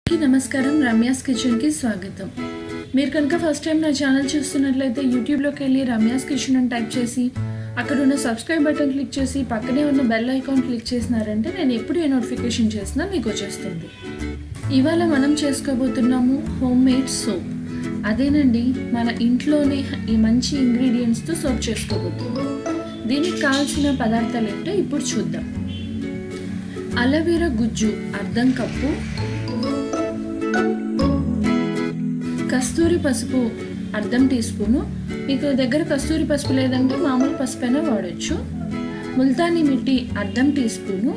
అందరికీ నమస్కారం రమ్యాస్ కిచెన్కి స్వాగతం మీరు కనుక ఫస్ట్ టైం నా ఛానల్ చూస్తున్నట్లయితే యూట్యూబ్లోకి వెళ్ళి రమ్యాస్ కిచెన్ అని టైప్ చేసి అక్కడ ఉన్న సబ్స్క్రైబ్ బటన్ క్లిక్ చేసి పక్కనే ఉన్న బెల్ ఐకాన్ క్లిక్ చేసినారంటే నేను ఎప్పుడు ఏ నోటిఫికేషన్ చేసినా మీకు వచ్చేస్తుంది ఇవాళ మనం చేసుకోబోతున్నాము హోమ్ మేడ్ సోప్ అదేనండి మన ఇంట్లోనే ఈ మంచి ఇంగ్రీడియంట్స్తో సోప్ చేసుకోబోతున్నాం దీనికి కావాల్సిన పదార్థాలు ఏంటో ఇప్పుడు చూద్దాం అలవీరా గుజ్జు అర్ధం కప్పు కస్తూరి పసుపు అర్ధం టీ స్పూను మీకు దగ్గర కస్తూరి పసుపు లేదంటే మామూలు పసుపు అయినా వాడచ్చు ముల్తానీ మిట్టి అర్ధం టీ స్పూను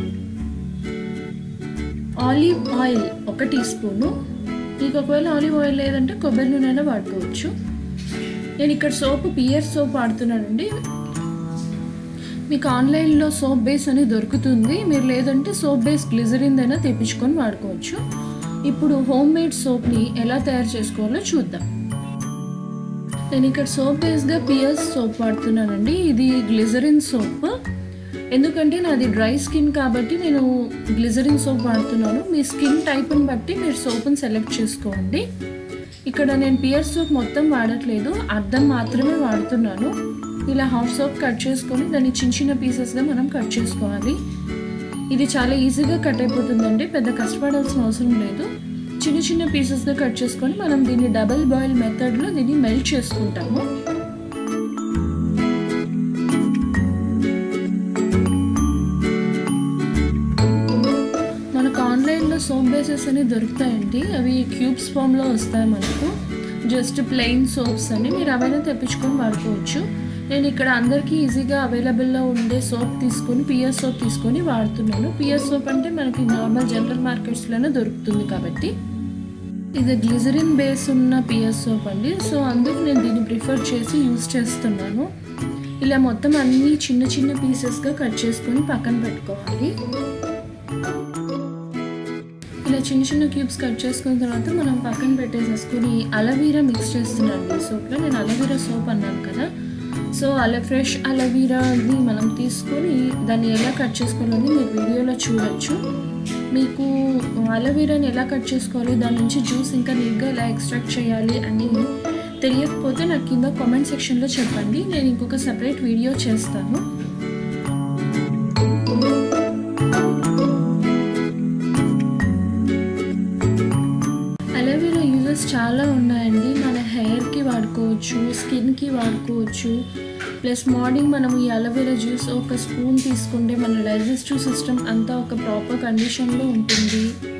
ఆలివ్ ఆయిల్ ఒక టీ స్పూను మీకు ఒకవేళ ఆలివ్ ఆయిల్ లేదంటే కొబ్బరి నూనె అయినా వాడుకోవచ్చు నేను ఇక్కడ సోప్ పియర్ సోప్ వాడుతున్నానండి మీకు ఆన్లైన్లో సోప్ బేస్ అని దొరుకుతుంది మీరు లేదంటే సోప్ బేస్ గ్లిజరిన్ అయినా తెప్పించుకొని వాడుకోవచ్చు ఇప్పుడు హోమ్ మేడ్ సోప్ని ఎలా తయారు చేసుకోవాలో చూద్దాం నేను ఇక్కడ సోప్ బేస్గా పియర్స్ సోప్ వాడుతున్నానండి ఇది గ్లిజరిన్ సోప్ ఎందుకంటే నాది డ్రై స్కిన్ కాబట్టి నేను గ్లిజరిన్ సోప్ వాడుతున్నాను మీ స్కిన్ టైప్ని బట్టి మీరు సోప్ని సెలెక్ట్ చేసుకోండి ఇక్కడ నేను పియర్ సోప్ మొత్తం వాడట్లేదు అర్థం మాత్రమే వాడుతున్నాను ఇలా హాఫ్ సోప్ కట్ చేసుకొని దాన్ని చిన్న చిన్న పీసెస్గా మనం కట్ చేసుకోవాలి ఇది చాలా ఈజీగా కట్ అయిపోతుందండి పెద్ద కష్టపడాల్సిన అవసరం లేదు చిన్న చిన్న పీసెస్గా కట్ చేసుకొని మనం దీన్ని డబల్ బాయిల్ మెథడ్లో దీన్ని మెల్ట్ చేసుకుంటాము మనకు ఆన్లైన్లో సోప్ బేసెస్ అని దొరుకుతాయండి అవి క్యూబ్స్ ఫామ్లో వస్తాయి మనకు జస్ట్ ప్లెయిన్ సోప్స్ అని మీరు అవైనా తెప్పించుకొని వాడుకోవచ్చు నేను ఇక్కడ అందరికీ ఈజీగా అవైలబుల్లో ఉండే సోప్ తీసుకొని పియర్ సోప్ తీసుకొని వాడుతున్నాను పియర్ సోప్ అంటే మనకి నార్మల్ జనరల్ మార్కెట్స్లోనే దొరుకుతుంది కాబట్టి ఇది గ్లిజరిన్ బేస్ ఉన్న పియర్ సోప్ అండి సో అందుకు నేను దీన్ని ప్రిఫర్ చేసి యూస్ చేస్తున్నాను ఇలా మొత్తం అన్ని చిన్న చిన్న పీసెస్గా కట్ చేసుకొని పక్కన పెట్టుకోవాలి ఇలా చిన్న చిన్న క్యూబ్స్ కట్ చేసుకున్న తర్వాత మనం పక్కన పెట్టేసేసుకుని అలవీరా మిక్స్ చేస్తున్నాను ఈ సోప్లో నేను అలవీరా సోప్ అన్నాను కదా సో అలా ఫ్రెష్ అలవీరాని మనం తీసుకొని దాన్ని ఎలా కట్ చేసుకోవాలని మీరు వీడియోలో చూడొచ్చు మీకు అలవీరాని ఎలా కట్ చేసుకోవాలి దాని నుంచి జ్యూస్ ఇంకా నీట్గా ఎలా ఎక్స్ట్రాక్ట్ చేయాలి అని తెలియకపోతే నాకు కింద కామెంట్ సెక్షన్లో చెప్పండి నేను ఇంకొక సపరేట్ వీడియో చేస్తాను అలోవెరా యూజెస్ చాలా ఉన్నాయండి మన హెయిర్కి వాడుకోవచ్చు స్కిన్కి వాడుకోవచ్చు ప్లస్ మార్నింగ్ మనం ఈ అలోవెరా జ్యూస్ ఒక స్పూన్ తీసుకుంటే మన డైజెస్టివ్ సిస్టమ్ అంతా ఒక ప్రాపర్ కండిషన్లో ఉంటుంది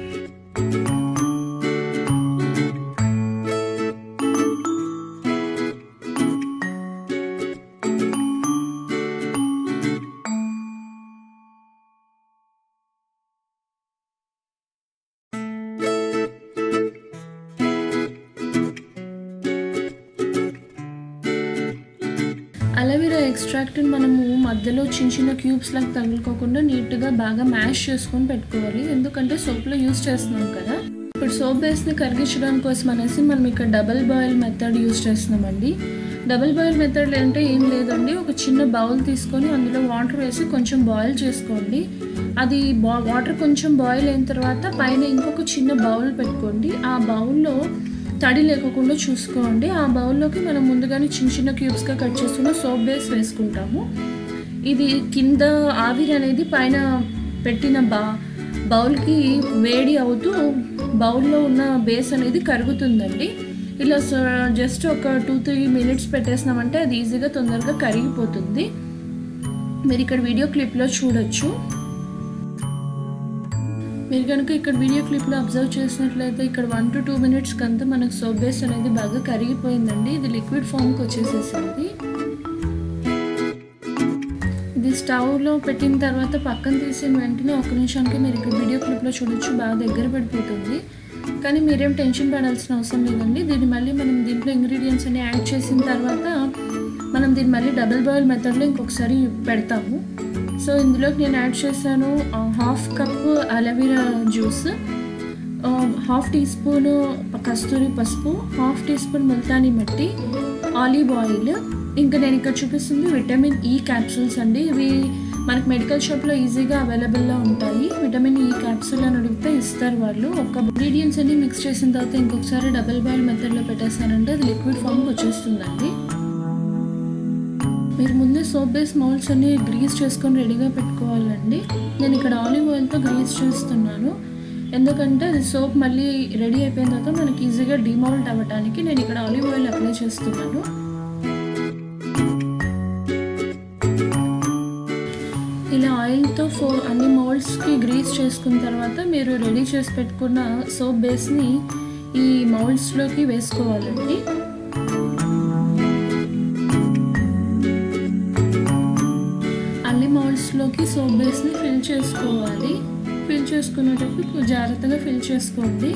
అలవీరా ఎక్స్ట్రాక్ట్ని మనము మధ్యలో చిన్న చిన్న క్యూబ్స్ లాగా తగులుకోకుండా నీట్గా బాగా మ్యాష్ చేసుకొని పెట్టుకోవాలి ఎందుకంటే సోప్లో యూస్ చేస్తున్నాం కదా ఇప్పుడు సోప్ బేస్ని కరిగించడం కోసం అనేసి మనం ఇక్కడ డబల్ బాయిల్ మెథడ్ యూస్ చేస్తున్నామండి డబుల్ బాయిల్ మెథడ్ అంటే ఏం లేదండి ఒక చిన్న బౌల్ తీసుకొని అందులో వాటర్ వేసి కొంచెం బాయిల్ చేసుకోండి అది బా వాటర్ కొంచెం బాయిల్ అయిన తర్వాత పైన ఇంకొక చిన్న బౌల్ పెట్టుకోండి ఆ బౌల్లో తడి లేకుండా చూసుకోండి ఆ బౌల్లోకి మనం ముందుగానే చిన్న చిన్న క్యూబ్స్గా కట్ చేసుకున్న సోప్ బేస్ వేసుకుంటాము ఇది కింద ఆవిరి అనేది పైన పెట్టిన బా బౌల్కి వేడి అవుతూ బౌల్లో ఉన్న బేస్ అనేది కరుగుతుందండి ఇలా జస్ట్ ఒక టూ త్రీ మినిట్స్ పెట్టేసినామంటే అది ఈజీగా తొందరగా కరిగిపోతుంది మీరు ఇక్కడ వీడియో క్లిప్లో చూడొచ్చు మీరు కనుక ఇక్కడ వీడియో క్లిప్లో అబ్జర్వ్ చేసినట్లయితే ఇక్కడ వన్ టు టూ మినిట్స్కి అంతా మనకు సోప్ బేస్ అనేది బాగా కరిగిపోయిందండి ఇది లిక్విడ్ ఫామ్కి వచ్చేసేసింది ఇది స్టవ్లో పెట్టిన తర్వాత పక్కన తీసిన వెంటనే ఒక నిమిషానికి మీరు ఇక్కడ వీడియో క్లిప్లో చూడొచ్చు బాగా దగ్గర పడిపోతుంది కానీ మీరేం టెన్షన్ పడాల్సిన అవసరం లేదండి దీన్ని మళ్ళీ మనం దీంట్లో ఇంగ్రీడియంట్స్ అన్ని యాడ్ చేసిన తర్వాత మనం దీన్ని మళ్ళీ డబుల్ బాయిల్ మెథడ్లో ఇంకొకసారి పెడతాము సో ఇందులోకి నేను యాడ్ చేశాను half cup aloe vera juice half teaspoon కస్తూరి పసుపు హాఫ్ టీ స్పూన్ ముల్తానీ మట్టి ఆలివ్ ఆయిల్ ఇంకా నేను ఇక్కడ చూపిస్తుంది విటమిన్ ఈ క్యాప్సూల్స్ అండి ఇవి మనకి మెడికల్ షాప్లో ఈజీగా అవైలబుల్లో ఉంటాయి విటమిన్ ఈ క్యాప్సూల్ అని అడిగితే ఇస్తారు వాళ్ళు ఒక ఇంగ్రీడియంట్స్ అన్ని మిక్స్ చేసిన తర్వాత ఇంకొకసారి డబుల్ బాయిల్ మెథడ్లో పెట్టేస్తారంటే అది లిక్విడ్ ఫామ్కి వచ్చేస్తుందండి మీరు ముందే సోప్ బేస్ మౌల్డ్స్ అన్ని గ్రీస్ చేసుకొని రెడీగా పెట్టుకోవాలండి నేను ఇక్కడ ఆలివ్ ఆయిల్తో గ్రీస్ చేస్తున్నాను ఎందుకంటే అది సోప్ మళ్ళీ రెడీ అయిపోయిన తర్వాత మనకి ఈజీగా డిమౌల్ట్ అవ్వడానికి నేను ఇక్కడ ఆలివ్ ఆయిల్ అప్లై చేస్తున్నాను ఇలా ఆయిల్తో ఫో అన్ని మౌల్డ్స్కి గ్రీస్ చేసుకున్న తర్వాత మీరు రెడీ చేసి పెట్టుకున్న సోప్ బేస్ని ఈ మౌల్డ్స్లోకి వేసుకోవాలండి అన్ని మౌల్డ్స్లోకి సోప్ బేస్ని ఫిల్ చేసుకోవాలి ఫిల్ చేసుకునేటప్పుడు జాగ్రత్తగా ఫిల్ చేసుకోండి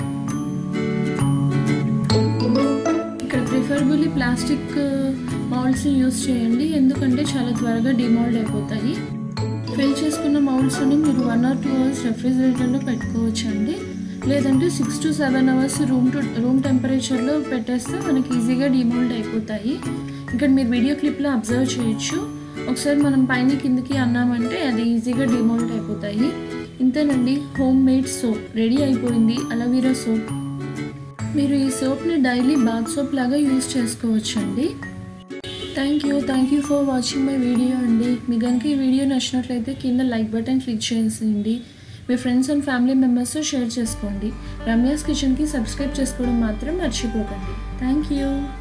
ఇక్కడ ప్రిఫరబుల్లీ ప్లాస్టిక్ మౌల్డ్స్ని యూస్ చేయండి ఎందుకంటే చాలా త్వరగా డిమౌల్డ్ అయిపోతాయి ఫిల్ చేసుకున్న మౌల్డ్స్ని మీరు వన్ ఆర్ టూ అవర్స్ రెఫ్రిజిరేటర్లో పెట్టుకోవచ్చు అండి లేదంటే six to seven hours room to room టెంపరేచర్లో పెట్టేస్తే మనకి ఈజీగా డిమోల్డ్ అయిపోతాయి ఇక్కడ మీరు వీడియో క్లిప్లో అబ్జర్వ్ చేయొచ్చు ఒకసారి మనం పైన కిందకి అన్నామంటే అది ఈజీగా డిమోల్డ్ అయిపోతాయి ఇంతేనండి హోమ్ మేడ్ సోప్ రెడీ అయిపోయింది అలవీరా సోప్ మీరు ఈ సోప్ని డైలీ బాత్ సోప్ లాగా యూస్ చేసుకోవచ్చు అండి thank you thank you for watching my video అండి మీ కనుక ఈ వీడియో నచ్చినట్లయితే కింద లైక్ బటన్ క్లిక్ చేసేయండి మీ ఫ్రెండ్స్ అండ్ ఫ్యామిలీ మెంబర్స్తో షేర్ చేసుకోండి రమ్యాస్ కిచెన్కి సబ్స్క్రైబ్ చేసుకోవడం మాత్రం మర్చిపోకండి థ్యాంక్ యూ